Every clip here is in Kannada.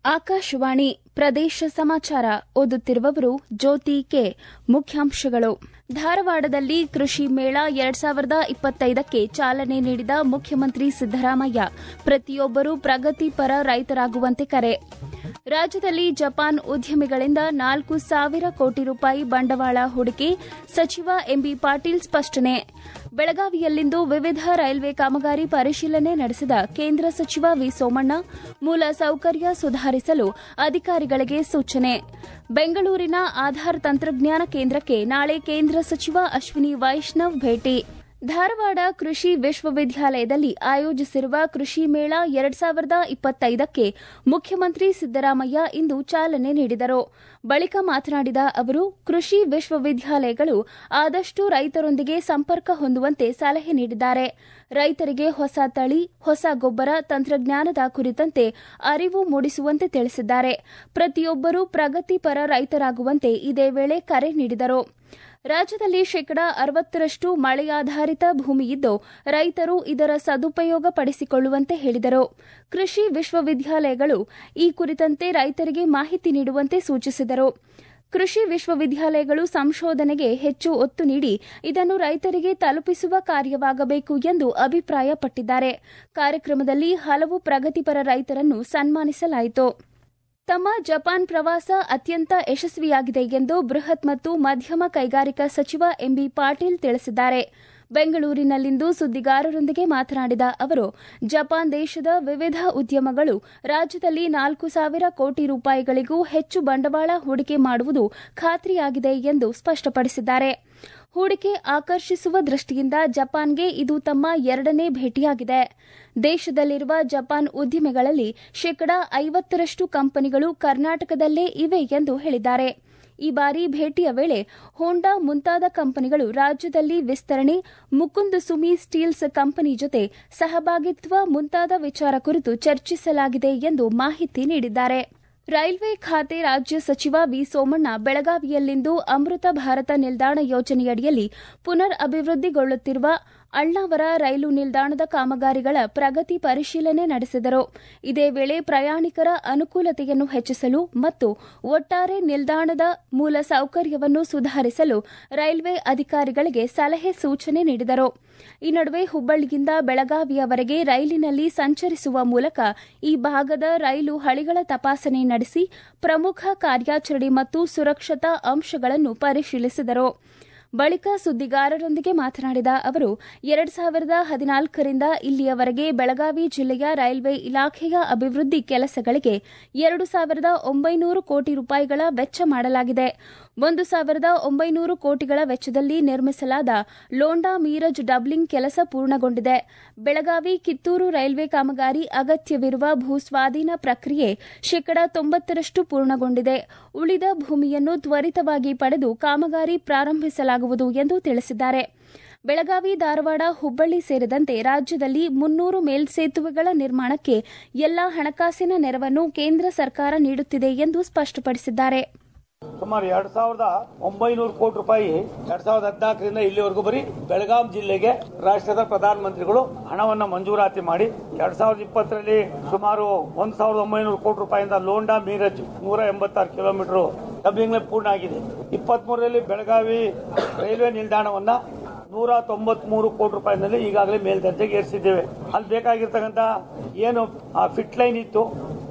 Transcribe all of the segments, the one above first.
ಆಕಾಶವಾಣಿ ಪ್ರದೇಶ ಸಮಾಚಾರ ಓದುತ್ತಿರುವವರು ಜ್ಯೋತಿ ಕೆ ಮುಖ್ಯಾಂಶಗಳು ಧಾರವಾಡದಲ್ಲಿ ಕೃಷಿ ಮೇಳ ಎರಡ್ ಸಾವಿರದ ಇಪ್ಪತ್ತೈದಕ್ಕೆ ಚಾಲನೆ ನೀಡಿದ ಮುಖ್ಯಮಂತ್ರಿ ಸಿದ್ದರಾಮಯ್ಯ ಪ್ರತಿಯೊಬ್ಬರೂ ಪ್ರಗತಿಪರ ರೈತರಾಗುವಂತೆ ಕರೆ ರಾಜ್ಯದಲ್ಲಿ ಜಪಾನ್ ಉದ್ಯಮಿಗಳಿಂದ ನಾಲ್ಕು ಸಾವಿರ ಕೋಟಿ ರೂಪಾಯಿ ಬಂಡವಾಳ ಹೂಡಿಕೆ ಸಚಿವ ಎಂಬಿ ಪಾಟೀಲ್ ಸ್ಪಷ್ಟನೆ ಬೆಳಗಾವಿಯಲ್ಲಿಂದು ವಿವಿಧ ರೈಲ್ವೆ ಕಾಮಗಾರಿ ಪರಿಶೀಲನೆ ನಡೆಸಿದ ಕೇಂದ್ರ ಸಚಿವ ವಿ ಸೋಮಣ್ಣ ಮೂಲ ಸೌಕರ್ಯ ಸುಧಾರಿಸಲು ಅಧಿಕಾರಿಗಳಿಗೆ ಸೂಚನೆ ಬೆಂಗಳೂರಿನ ಆಧಾರ್ ತಂತ್ರಜ್ಞಾನ ಕೇಂದ್ರಕ್ಕೆ ನಾಳೆ ಕೇಂದ್ರ ಸಚಿವ ಅಶ್ವಿನಿ ವೈಷ್ಣವ್ ಭೇಟಿ ಧಾರವಾಡ ಕೃಷಿ ವಿಶ್ವವಿದ್ಯಾಲಯದಲ್ಲಿ ಆಯೋಜಿಸಿರುವ ಕೃಷಿ ಮೇಳ ಎರಡ್ ಸಾವಿರದ ಇಪ್ಪತ್ತೈದಕ್ಕೆ ಮುಖ್ಯಮಂತ್ರಿ ಸಿದ್ದರಾಮಯ್ಯ ಇಂದು ಚಾಲನೆ ನೀಡಿದರು ಬಳಿಕ ಮಾತನಾಡಿದ ಅವರು ಕೃಷಿ ವಿಶ್ವವಿದ್ಯಾಲಯಗಳು ಆದಷ್ಟು ರೈತರೊಂದಿಗೆ ಸಂಪರ್ಕ ಹೊಂದುವಂತೆ ಸಲಹೆ ನೀಡಿದ್ದಾರೆ ರೈತರಿಗೆ ಹೊಸ ತಳಿ ಹೊಸ ಗೊಬ್ಬರ ತಂತ್ರಜ್ಞಾನದ ಕುರಿತಂತೆ ಅರಿವು ಮೂಡಿಸುವಂತೆ ತಿಳಿಸಿದ್ದಾರೆ ಪ್ರತಿಯೊಬ್ಬರೂ ಪ್ರಗತಿಪರ ರೈತರಾಗುವಂತೆ ಇದೇ ವೇಳೆ ಕರೆ ನೀಡಿದರು ರಾಜ್ಯದಲ್ಲಿ ಶೇಕಡಾ ಅರವತ್ತರಷ್ಟು ಮಳೆಯಾಧಾರಿತ ಭೂಮಿಯಿದ್ದು ರೈತರು ಇದರ ಸದುಪಯೋಗ ಪಡಿಸಿಕೊಳ್ಳುವಂತೆ ಹೇಳಿದರು ಕೃಷಿ ವಿಶ್ವವಿದ್ಯಾಲಯಗಳು ಈ ಕುರಿತಂತೆ ರೈತರಿಗೆ ಮಾಹಿತಿ ನೀಡುವಂತೆ ಸೂಚಿಸಿದರು ಕೃಷಿ ವಿಶ್ವವಿದ್ಯಾಲಯಗಳು ಸಂಶೋಧನೆಗೆ ಹೆಚ್ಚು ಒತ್ತು ನೀಡಿ ಇದನ್ನು ರೈತರಿಗೆ ತಲುಪಿಸುವ ಕಾರ್ಯವಾಗಬೇಕು ಎಂದು ಅಭಿಪ್ರಾಯಪಟ್ಟಿದ್ದಾರೆ ಕಾರ್ಯಕ್ರಮದಲ್ಲಿ ಹಲವು ಪ್ರಗತಿಪರ ರೈತರನ್ನು ಸನ್ಮಾನಿಸಲಾಯಿತು ತಮ್ಮ ಜಪಾನ್ ಪ್ರವಾಸ ಅತ್ಯಂತ ಯಶಸ್ವಿಯಾಗಿದೆ ಎಂದು ಬೃಹತ್ ಮತ್ತು ಮಧ್ಯಮ ಕೈಗಾರಿಕಾ ಸಚಿವ ಎಂಬಿ ಪಾಟೀಲ್ ತಿಳಿಸಿದ್ದಾರೆ ಬೆಂಗಳೂರಿನಲ್ಲಿಂದು ಸುದ್ದಿಗಾರರೊಂದಿಗೆ ಮಾತನಾಡಿದ ಅವರು ಜಪಾನ್ ದೇಶದ ವಿವಿಧ ಉದ್ಯಮಗಳು ರಾಜ್ಯದಲ್ಲಿ ನಾಲ್ಕು ಸಾವಿರ ಕೋಟಿ ರೂಪಾಯಿಗಳಿಗೂ ಹೆಚ್ಚು ಬಂಡವಾಳ ಹೂಡಿಕೆ ಮಾಡುವುದು ಖಾತ್ರಿಯಾಗಿದೆ ಎಂದು ಸ್ಪಷ್ಟಪಡಿಸಿದ್ದಾರೆ ಹೂಡಿಕೆ ಆಕರ್ಷಿಸುವ ದೃಷ್ಟಿಯಿಂದ ಜಪಾನ್ಗೆ ಇದು ತಮ್ಮ ಎರಡನೇ ಭೇಟಿಯಾಗಿದೆ ದೇಶದಲ್ಲಿರುವ ಜಪಾನ್ ಉದ್ದಿಮೆಗಳಲ್ಲಿ ಶೇಕಡಾ ಐವತ್ತರಷ್ಟು ಕಂಪನಿಗಳು ಕರ್ನಾಟಕದಲ್ಲೇ ಇವೆ ಎಂದು ಹೇಳಿದ್ದಾರೆ ಈ ಬಾರಿ ಭೇಟಿಯ ವೇಳೆ ಹೋಂಡಾ ಮುಂತಾದ ಕಂಪನಿಗಳು ರಾಜ್ಯದಲ್ಲಿ ವಿಸ್ತರಣೆ ಮುಕುಂದ್ ಸುಮಿ ಸ್ಟೀಲ್ಸ್ ಕಂಪನಿ ಜೊತೆ ಸಹಭಾಗಿತ್ವ ಮುಂತಾದ ವಿಚಾರ ಕುರಿತು ಚರ್ಚಿಸಲಾಗಿದೆ ಎಂದು ಮಾಹಿತಿ ನೀಡಿದ್ದಾರೆ ರೈಲ್ವೆ ಖಾತೆ ರಾಜ್ಯ ಸಚಿವ ವಿ ಸೋಮಣ್ಣ ಬೆಳಗಾವಿಯಲ್ಲಿಂದು ಅಮೃತ ಭಾರತ ನಿಲ್ದಾಣ ಯೋಜನೆಯಡಿಯಲ್ಲಿ ಪುನರ್ ಅಭಿವೃದ್ಧಿಗೊಳ್ಳುತ್ತಿರುವ ಅಳ್ನಾವರ ರೈಲು ನಿಲ್ದಾಣದ ಕಾಮಗಾರಿಗಳ ಪ್ರಗತಿ ಪರಿಶೀಲನೆ ನಡೆಸಿದರು ಇದೇ ವೇಳೆ ಪ್ರಯಾಣಿಕರ ಅನುಕೂಲತೆಯನ್ನು ಹೆಚ್ಚಿಸಲು ಮತ್ತು ಒಟ್ಟಾರೆ ನಿಲ್ದಾಣದ ಮೂಲ ಸೌಕರ್ಯವನ್ನು ಸುಧಾರಿಸಲು ರೈಲ್ವೆ ಅಧಿಕಾರಿಗಳಿಗೆ ಸಲಹೆ ಸೂಚನೆ ನೀಡಿದರು ಈ ನಡುವೆ ಹುಬ್ಬಳ್ಳಿಯಿಂದ ಬೆಳಗಾವಿಯವರೆಗೆ ರೈಲಿನಲ್ಲಿ ಸಂಚರಿಸುವ ಮೂಲಕ ಈ ಭಾಗದ ರೈಲು ಹಳಿಗಳ ತಪಾಸಣೆ ನಡೆಸಿ ಪ್ರಮುಖ ಕಾರ್ಯಾಚರಣೆ ಮತ್ತು ಸುರಕ್ಷತಾ ಅಂಶಗಳನ್ನು ಪರಿಶೀಲಿಸಿದರು ಬಳಿಕ ಸುದ್ದಿಗಾರರೊಂದಿಗೆ ಮಾತನಾಡಿದ ಅವರು ಎರಡು ಸಾವಿರದ ಹದಿನಾಲ್ಕರಿಂದ ಇಲ್ಲಿಯವರೆಗೆ ಬೆಳಗಾವಿ ಜಿಲ್ಲೆಯ ರೈಲ್ವೆ ಇಲಾಖೆಯ ಅಭಿವೃದ್ಧಿ ಕೆಲಸಗಳಿಗೆ ಎರಡು ಸಾವಿರದ ಒಂಬೈನೂರು ಕೋಟಿ ರೂಪಾಯಿಗಳ ವೆಚ್ಚ ಮಾಡಲಾಗಿದೆ ಒಂದು ಸಾವಿರದ ಒಂಬೈನೂರು ಕೋಟಿಗಳ ವೆಚ್ಚದಲ್ಲಿ ನಿರ್ಮಿಸಲಾದ ಲೋಂಡಾ ಮೀರಜ್ ಡಬ್ಲಿಂಗ್ ಕೆಲಸ ಪೂರ್ಣಗೊಂಡಿದೆ ಬೆಳಗಾವಿ ಕಿತ್ತೂರು ರೈಲ್ವೆ ಕಾಮಗಾರಿ ಅಗತ್ಯವಿರುವ ಭೂಸ್ವಾಧೀನ ಪ್ರಕ್ರಿಯೆ ಶೇಕಡಾ ತೊಂಬತ್ತರಷ್ಟು ಪೂರ್ಣಗೊಂಡಿದೆ ಉಳಿದ ಭೂಮಿಯನ್ನು ತ್ವರಿತವಾಗಿ ಪಡೆದು ಕಾಮಗಾರಿ ಪ್ರಾರಂಭಿಸಲಾಗುವುದು ಎಂದು ತಿಳಿಸಿದ್ದಾರೆ ಬೆಳಗಾವಿ ಧಾರವಾಡ ಹುಬ್ಬಳ್ಳಿ ಸೇರಿದಂತೆ ರಾಜ್ಯದಲ್ಲಿ ಮುನ್ನೂರು ಮೇಲ್ಸೇತುವೆಗಳ ನಿರ್ಮಾಣಕ್ಕೆ ಎಲ್ಲಾ ಹಣಕಾಸಿನ ನೆರವನ್ನು ಕೇಂದ್ರ ಸರ್ಕಾರ ನೀಡುತ್ತಿದೆ ಎಂದು ಸ್ಪಷ್ಟಪಡಿಸಿದ್ದಾರೆ ಸುಮಾರು ಎರಡ್ ಸಾವಿರದ ಒಂಬೈನೂರು ಕೋಟಿ ರೂಪಾಯಿ ಎರಡ್ ಸಾವಿರದ ಹದಿನಾಲ್ಕರಿಂದ ಇಲ್ಲಿವರೆಗೂ ಬರೀ ಬೆಳಗಾಂ ಜಿಲ್ಲೆಗೆ ರಾಷ್ಟ್ರದ ಪ್ರಧಾನಮಂತ್ರಿಗಳು ಹಣವನ್ನ ಮಂಜೂರಾತಿ ಮಾಡಿ ಎರಡ್ ಸಾವಿರದ ಇಪ್ಪತ್ತರಲ್ಲಿ ಸುಮಾರು ಒಂದ್ ಸಾವಿರದ ಒಂಬೈನೂರು ಕೋಟಿ ರೂಪಾಯಿಂದ ಲೋಂಡಾ ಮೀರಜ್ ನೂರ ಎಂಬತ್ತಾರು ಕಿಲೋಮೀಟರ್ ಡಬ್ಲಿಂಗ್ ಪೂರ್ಣ ಆಗಿದೆ ಇಪ್ಪತ್ತ್ ಮೂರರಲ್ಲಿ ಬೆಳಗಾವಿ ರೈಲ್ವೆ ನಿಲ್ದಾಣವನ್ನ ನೂರ ತೊಂಬತ್ಮೂರು ಕೋಟಿ ರೂಪಾಯಿನಲ್ಲಿ ಈಗಾಗಲೇ ಮೇಲ್ದರ್ಜೆಗೆ ಏರಿಸಿದ್ದೇವೆ ಅಲ್ಲಿ ಬೇಕಾಗಿರ್ತಕ್ಕಂಥ ಏನು ಆ ಫಿಟ್ ಲೈನ್ ಇತ್ತು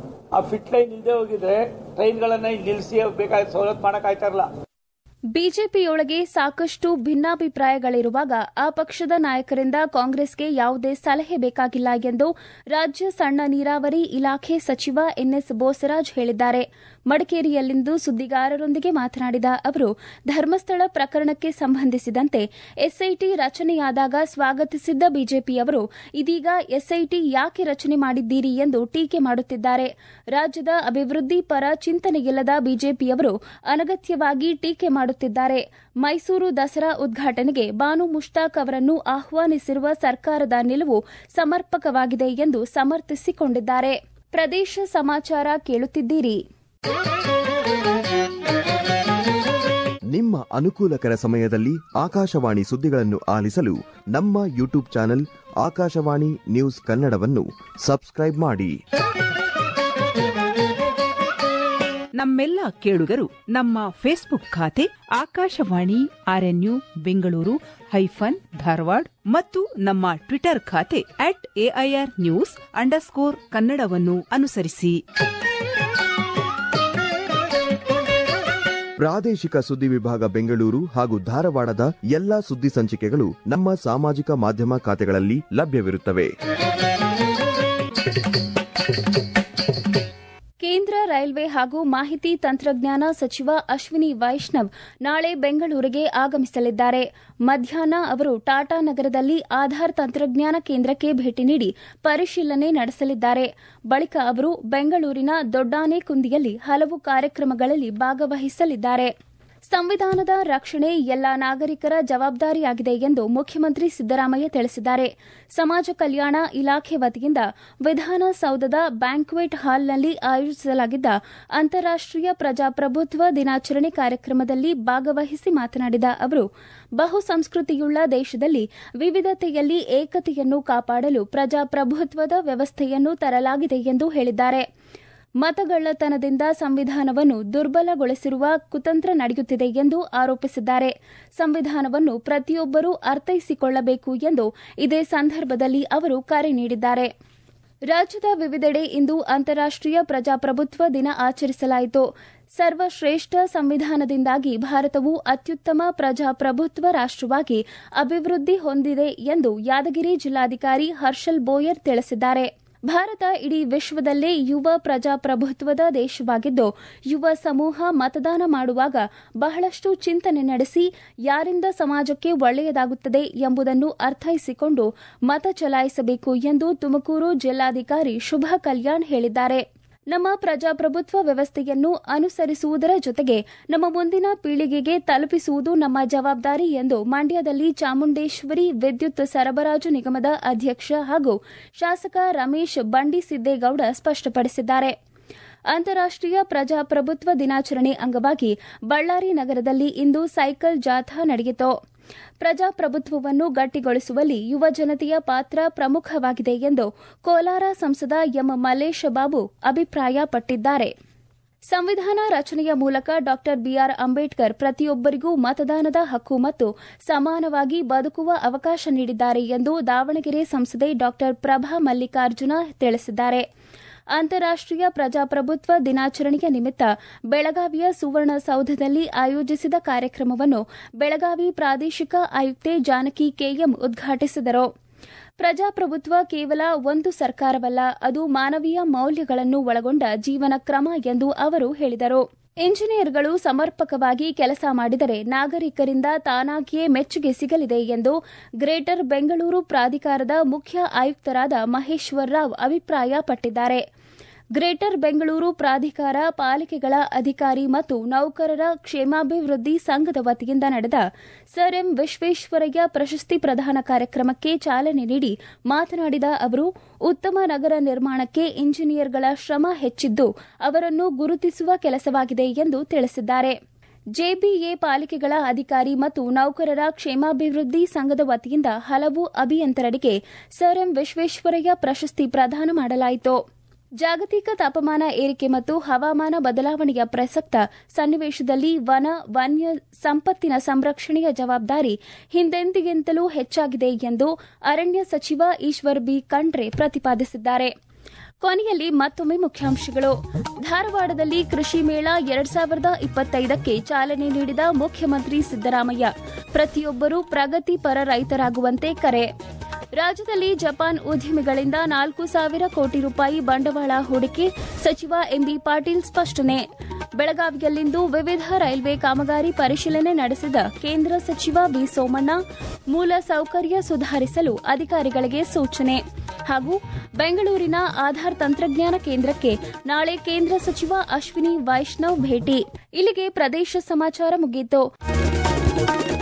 ಆ ಫಿಟ್ ಲೈನ್ ಇಲ್ಲದೆ ಹೋಗಿದ್ರೆ ಟ್ರೈನ್ಗಳನ್ನ ಇಲ್ಲಿ ನಿಲ್ಲಿಸಿ ಬೇಕಾದ ಸವಲತ್ತು ಮಾಡಕ್ ಆಯ್ತಾ ಇರಲ್ಲ ಬಿಜೆಪಿಯೊಳಗೆ ಸಾಕಷ್ಟು ಭಿನ್ನಾಭಿಪ್ರಾಯಗಳಿರುವಾಗ ಆ ಪಕ್ಷದ ನಾಯಕರಿಂದ ಕಾಂಗ್ರೆಸ್ಗೆ ಯಾವುದೇ ಸಲಹೆ ಬೇಕಾಗಿಲ್ಲ ಎಂದು ರಾಜ್ಯ ಸಣ್ಣ ನೀರಾವರಿ ಇಲಾಖೆ ಸಚಿವ ಎನ್ಎಸ್ ಬೋಸರಾಜ್ ಹೇಳಿದ್ದಾರೆ ಮಡಿಕೇರಿಯಲ್ಲಿಂದು ಸುದ್ದಿಗಾರರೊಂದಿಗೆ ಮಾತನಾಡಿದ ಅವರು ಧರ್ಮಸ್ಥಳ ಪ್ರಕರಣಕ್ಕೆ ಸಂಬಂಧಿಸಿದಂತೆ ಎಸ್ಐಟಿ ರಚನೆಯಾದಾಗ ಸ್ವಾಗತಿಸಿದ್ದ ಬಿಜೆಪಿಯವರು ಇದೀಗ ಎಸ್ಐಟಿ ಯಾಕೆ ರಚನೆ ಮಾಡಿದ್ದೀರಿ ಎಂದು ಟೀಕೆ ಮಾಡುತ್ತಿದ್ದಾರೆ ರಾಜ್ಯದ ಅಭಿವೃದ್ಧಿ ಪರ ಚಿಂತನೆಯಿಲ್ಲದ ಬಿಜೆಪಿಯವರು ಅನಗತ್ಯವಾಗಿ ಟೀಕೆ ಮಾಡುತ್ತಿದ್ದಾರೆ ಮೈಸೂರು ದಸರಾ ಉದ್ಘಾಟನೆಗೆ ಬಾನು ಮುಷ್ತಾಕ್ ಅವರನ್ನು ಆಹ್ವಾನಿಸಿರುವ ಸರ್ಕಾರದ ನಿಲುವು ಸಮರ್ಪಕವಾಗಿದೆ ಎಂದು ಸಮರ್ಥಿಸಿಕೊಂಡಿದ್ದಾರೆ ಪ್ರದೇಶ ಸಮಾಚಾರ ಕೇಳುತ್ತಿದ್ದೀರಿ ನಿಮ್ಮ ಅನುಕೂಲಕರ ಸಮಯದಲ್ಲಿ ಆಕಾಶವಾಣಿ ಸುದ್ದಿಗಳನ್ನು ಆಲಿಸಲು ನಮ್ಮ ಯೂಟ್ಯೂಬ್ ಚಾನೆಲ್ ಆಕಾಶವಾಣಿ ನ್ಯೂಸ್ ಕನ್ನಡವನ್ನು ಸಬ್ಸ್ಕ್ರೈಬ್ ಮಾಡಿ ನಮ್ಮೆಲ್ಲ ಕೇಳುಗರು ನಮ್ಮ ಫೇಸ್ಬುಕ್ ಖಾತೆ ಆಕಾಶವಾಣಿ ಆರ್ಎನ್ಯು ಬೆಂಗಳೂರು ಹೈಫನ್ ಧಾರವಾಡ ಮತ್ತು ನಮ್ಮ ಟ್ವಿಟರ್ ಖಾತೆ ಅಟ್ ಎಐಆರ್ ನ್ಯೂಸ್ ಅಂಡರ್ಸ್ಕೋರ್ ಕನ್ನಡವನ್ನು ಅನುಸರಿಸಿ ಪ್ರಾದೇಶಿಕ ಸುದ್ದಿ ವಿಭಾಗ ಬೆಂಗಳೂರು ಹಾಗೂ ಧಾರವಾಡದ ಎಲ್ಲಾ ಸುದ್ದಿ ಸಂಚಿಕೆಗಳು ನಮ್ಮ ಸಾಮಾಜಿಕ ಮಾಧ್ಯಮ ಖಾತೆಗಳಲ್ಲಿ ಲಭ್ಯವಿರುತ್ತವೆ ಕೇಂದ್ರ ರೈಲ್ವೆ ಹಾಗೂ ಮಾಹಿತಿ ತಂತ್ರಜ್ಞಾನ ಸಚಿವ ಅಶ್ವಿನಿ ವೈಷ್ಣವ್ ನಾಳೆ ಬೆಂಗಳೂರಿಗೆ ಆಗಮಿಸಲಿದ್ದಾರೆ ಮಧ್ಯಾಹ್ನ ಅವರು ಟಾಟಾ ನಗರದಲ್ಲಿ ಆಧಾರ್ ತಂತ್ರಜ್ಞಾನ ಕೇಂದ್ರಕ್ಕೆ ಭೇಟಿ ನೀಡಿ ಪರಿಶೀಲನೆ ನಡೆಸಲಿದ್ದಾರೆ ಬಳಿಕ ಅವರು ಬೆಂಗಳೂರಿನ ದೊಡ್ಡಾನೆಕುಂದಿಯಲ್ಲಿ ಹಲವು ಕಾರ್ಯಕ್ರಮಗಳಲ್ಲಿ ಭಾಗವಹಿಸಲಿದ್ದಾರೆ ಸಂವಿಧಾನದ ರಕ್ಷಣೆ ಎಲ್ಲಾ ನಾಗರಿಕರ ಜವಾಬ್ದಾರಿಯಾಗಿದೆ ಎಂದು ಮುಖ್ಯಮಂತ್ರಿ ಸಿದ್ದರಾಮಯ್ಯ ತಿಳಿಸಿದ್ದಾರೆ ಸಮಾಜ ಕಲ್ಯಾಣ ಇಲಾಖೆ ವತಿಯಿಂದ ವಿಧಾನಸೌಧದ ಬ್ಯಾಂಕ್ವೆಟ್ ಹಾಲ್ನಲ್ಲಿ ಆಯೋಜಿಸಲಾಗಿದ್ದ ಅಂತಾರಾಷ್ಟೀಯ ಪ್ರಜಾಪ್ರಭುತ್ವ ದಿನಾಚರಣೆ ಕಾರ್ಯಕ್ರಮದಲ್ಲಿ ಭಾಗವಹಿಸಿ ಮಾತನಾಡಿದ ಅವರು ಬಹುಸಂಸ್ಕೃತಿಯುಳ್ಳ ದೇಶದಲ್ಲಿ ವಿವಿಧತೆಯಲ್ಲಿ ಏಕತೆಯನ್ನು ಕಾಪಾಡಲು ಪ್ರಜಾಪ್ರಭುತ್ವದ ವ್ಯವಸ್ಥೆಯನ್ನು ತರಲಾಗಿದೆ ಎಂದು ಹೇಳಿದ್ದಾರೆ ಮತಗಳ್ಳತನದಿಂದ ಸಂವಿಧಾನವನ್ನು ದುರ್ಬಲಗೊಳಿಸಿರುವ ಕುತಂತ್ರ ನಡೆಯುತ್ತಿದೆ ಎಂದು ಆರೋಪಿಸಿದ್ದಾರೆ ಸಂವಿಧಾನವನ್ನು ಪ್ರತಿಯೊಬ್ಬರೂ ಅರ್ಥೈಸಿಕೊಳ್ಳಬೇಕು ಎಂದು ಇದೇ ಸಂದರ್ಭದಲ್ಲಿ ಅವರು ಕರೆ ನೀಡಿದ್ದಾರೆ ರಾಜ್ಯದ ವಿವಿಧೆಡೆ ಇಂದು ಅಂತಾರಾಷ್ಟೀಯ ಪ್ರಜಾಪ್ರಭುತ್ವ ದಿನ ಆಚರಿಸಲಾಯಿತು ಸರ್ವಶ್ರೇಷ್ಠ ಸಂವಿಧಾನದಿಂದಾಗಿ ಭಾರತವು ಅತ್ಯುತ್ತಮ ಪ್ರಜಾಪ್ರಭುತ್ವ ರಾಷ್ಟವಾಗಿ ಅಭಿವೃದ್ಧಿ ಹೊಂದಿದೆ ಎಂದು ಯಾದಗಿರಿ ಜಿಲ್ಲಾಧಿಕಾರಿ ಹರ್ಷಲ್ ಬೋಯರ್ ತಿಳಿಸಿದ್ದಾರೆ ಭಾರತ ಇಡೀ ವಿಶ್ವದಲ್ಲೇ ಯುವ ಪ್ರಜಾಪ್ರಭುತ್ವದ ದೇಶವಾಗಿದ್ದು ಯುವ ಸಮೂಹ ಮತದಾನ ಮಾಡುವಾಗ ಬಹಳಷ್ಟು ಚಿಂತನೆ ನಡೆಸಿ ಯಾರಿಂದ ಸಮಾಜಕ್ಕೆ ಒಳ್ಳೆಯದಾಗುತ್ತದೆ ಎಂಬುದನ್ನು ಅರ್ಥೈಸಿಕೊಂಡು ಮತ ಚಲಾಯಿಸಬೇಕು ಎಂದು ತುಮಕೂರು ಜಿಲ್ಲಾಧಿಕಾರಿ ಶುಭ ಕಲ್ಯಾಣ್ ಹೇಳಿದ್ದಾರೆ ನಮ್ಮ ಪ್ರಜಾಪ್ರಭುತ್ವ ವ್ಯವಸ್ಥೆಯನ್ನು ಅನುಸರಿಸುವುದರ ಜೊತೆಗೆ ನಮ್ಮ ಮುಂದಿನ ಪೀಳಿಗೆಗೆ ತಲುಪಿಸುವುದು ನಮ್ಮ ಜವಾಬ್ದಾರಿ ಎಂದು ಮಂಡ್ಯದಲ್ಲಿ ಚಾಮುಂಡೇಶ್ವರಿ ವಿದ್ಯುತ್ ಸರಬರಾಜು ನಿಗಮದ ಅಧ್ಯಕ್ಷ ಹಾಗೂ ಶಾಸಕ ರಮೇಶ್ ಬಂಡಿಸಿದ್ದೇಗೌಡ ಸ್ಪಷ್ಟಪಡಿಸಿದ್ದಾರೆ ಅಂತಾರಾಷ್ಟೀಯ ಪ್ರಜಾಪ್ರಭುತ್ವ ದಿನಾಚರಣೆ ಅಂಗವಾಗಿ ಬಳ್ಳಾರಿ ನಗರದಲ್ಲಿ ಇಂದು ಸೈಕಲ್ ಜಾಥಾ ನಡೆಯಿತು ಪ್ರಜಾಪ್ರಭುತ್ವವನ್ನು ಗಟ್ಟಿಗೊಳಿಸುವಲ್ಲಿ ಯುವ ಜನತೆಯ ಪಾತ್ರ ಪ್ರಮುಖವಾಗಿದೆ ಎಂದು ಕೋಲಾರ ಸಂಸದ ಎಂ ಮಲ್ಲೇಶ ಬಾಬು ಅಭಿಪ್ರಾಯಪಟ್ಟಿದ್ದಾರೆ ಸಂವಿಧಾನ ರಚನೆಯ ಮೂಲಕ ಡಾ ಬಿಆರ್ ಅಂಬೇಡ್ಕರ್ ಪ್ರತಿಯೊಬ್ಬರಿಗೂ ಮತದಾನದ ಹಕ್ಕು ಮತ್ತು ಸಮಾನವಾಗಿ ಬದುಕುವ ಅವಕಾಶ ನೀಡಿದ್ದಾರೆ ಎಂದು ದಾವಣಗೆರೆ ಸಂಸದೆ ಡಾ ಪ್ರಭಾ ಮಲ್ಲಿಕಾರ್ಜುನ ತಿಳಿಸಿದ್ದಾರೆ ಅಂತಾರಾಷ್ಟೀಯ ಪ್ರಜಾಪ್ರಭುತ್ವ ದಿನಾಚರಣೆಯ ನಿಮಿತ್ತ ಬೆಳಗಾವಿಯ ಸುವರ್ಣಸೌಧದಲ್ಲಿ ಆಯೋಜಿಸಿದ ಕಾರ್ಯಕ್ರಮವನ್ನು ಬೆಳಗಾವಿ ಪ್ರಾದೇಶಿಕ ಆಯುಕ್ತೆ ಜಾನಕಿ ಕೆಎಂ ಉದ್ಘಾಟಿಸಿದರು ಪ್ರಜಾಪ್ರಭುತ್ವ ಕೇವಲ ಒಂದು ಸರ್ಕಾರವಲ್ಲ ಅದು ಮಾನವೀಯ ಮೌಲ್ಯಗಳನ್ನು ಒಳಗೊಂಡ ಜೀವನ ಕ್ರಮ ಎಂದು ಅವರು ಹೇಳಿದರು ಇಂಜಿನಿಯರ್ಗಳು ಸಮರ್ಪಕವಾಗಿ ಕೆಲಸ ಮಾಡಿದರೆ ನಾಗರಿಕರಿಂದ ತಾನಾಗಿಯೇ ಮೆಚ್ಚುಗೆ ಸಿಗಲಿದೆ ಎಂದು ಗ್ರೇಟರ್ ಬೆಂಗಳೂರು ಪ್ರಾಧಿಕಾರದ ಮುಖ್ಯ ಆಯುಕ್ತರಾದ ಮಹೇಶ್ವರ್ ರಾವ್ ಅಭಿಪ್ರಾಯಪಟ್ಟಿದ್ದಾರೆ ಗ್ರೇಟರ್ ಬೆಂಗಳೂರು ಪ್ರಾಧಿಕಾರ ಪಾಲಿಕೆಗಳ ಅಧಿಕಾರಿ ಮತ್ತು ನೌಕರರ ಕ್ಷೇಮಾಭಿವೃದ್ಧಿ ಸಂಘದ ವತಿಯಿಂದ ನಡೆದ ಸರ್ ಎಂ ವಿಶ್ವೇಶ್ವರಯ್ಯ ಪ್ರಶಸ್ತಿ ಪ್ರದಾನ ಕಾರ್ಯಕ್ರಮಕ್ಕೆ ಚಾಲನೆ ನೀಡಿ ಮಾತನಾಡಿದ ಅವರು ಉತ್ತಮ ನಗರ ನಿರ್ಮಾಣಕ್ಕೆ ಇಂಜಿನಿಯರ್ಗಳ ಶ್ರಮ ಹೆಚ್ಚಿದ್ದು ಅವರನ್ನು ಗುರುತಿಸುವ ಕೆಲಸವಾಗಿದೆ ಎಂದು ತಿಳಿಸಿದ್ದಾರೆ ಜೆಬಿಎ ಪಾಲಿಕೆಗಳ ಅಧಿಕಾರಿ ಮತ್ತು ನೌಕರರ ಕ್ಷೇಮಾಭಿವೃದ್ಧಿ ಸಂಘದ ವತಿಯಿಂದ ಹಲವು ಅಭಿಯಂತರರಿಗೆ ಸರ್ ಎಂ ವಿಶ್ವೇಶ್ವರಯ್ಯ ಪ್ರಶಸ್ತಿ ಪ್ರದಾನ ಮಾಡಲಾಯಿತು ಜಾಗತಿಕ ತಾಪಮಾನ ಏರಿಕೆ ಮತ್ತು ಹವಾಮಾನ ಬದಲಾವಣೆಯ ಪ್ರಸಕ್ತ ಸನ್ನಿವೇಶದಲ್ಲಿ ವನ ವನ್ಯ ಸಂಪತ್ತಿನ ಸಂರಕ್ಷಣೆಯ ಜವಾಬ್ದಾರಿ ಹಿಂದೆಂದಿಗಿಂತಲೂ ಹೆಚ್ಚಾಗಿದೆ ಎಂದು ಅರಣ್ಯ ಸಚಿವ ಈಶ್ವರ್ ಬಿ ಖಂಡ್ರೆ ಪ್ರತಿಪಾದಿಸಿದ್ದಾರೆ ಕೊನೆಯಲ್ಲಿ ಮತ್ತೊಮ್ಮೆ ಮುಖ್ಯಾಂಶಗಳು ಧಾರವಾಡದಲ್ಲಿ ಕೃಷಿ ಮೇಳ ಎರಡ್ ಸಾವಿರದ ಇಪ್ಪತ್ತೈದಕ್ಕೆ ಚಾಲನೆ ನೀಡಿದ ಮುಖ್ಯಮಂತ್ರಿ ಸಿದ್ದರಾಮಯ್ಯ ಪ್ರತಿಯೊಬ್ಬರೂ ಪ್ರಗತಿಪರ ರೈತರಾಗುವಂತೆ ಕರೆ ರಾಜ್ಯದಲ್ಲಿ ಜಪಾನ್ ಉದ್ಯಮಿಗಳಿಂದ ನಾಲ್ಕು ಸಾವಿರ ಕೋಟಿ ರೂಪಾಯಿ ಬಂಡವಾಳ ಹೂಡಿಕೆ ಸಚಿವ ಎಂಬಿ ಪಾಟೀಲ್ ಸ್ಪಷ್ಟನೆ ಬೆಳಗಾವಿಯಲ್ಲಿಂದು ವಿವಿಧ ರೈಲ್ವೆ ಕಾಮಗಾರಿ ಪರಿಶೀಲನೆ ನಡೆಸಿದ ಕೇಂದ್ರ ಸಚಿವ ವಿ ಸೋಮಣ್ಣ ಮೂಲ ಸೌಕರ್ಯ ಸುಧಾರಿಸಲು ಅಧಿಕಾರಿಗಳಿಗೆ ಸೂಚನೆ ಹಾಗೂ ಬೆಂಗಳೂರಿನ ಆಧಾರ್ ತಂತ್ರಜ್ಞಾನ ಕೇಂದ್ರಕ್ಕೆ ನಾಳೆ ಕೇಂದ್ರ ಸಚಿವ ಅಶ್ವಿನಿ ವೈಷ್ಣವ್ ಭೇಟಿ ಇಲ್ಲಿಗೆ ಪ್ರದೇಶ ಸಮಾಚಾರ ಮುಗಿಯಿತು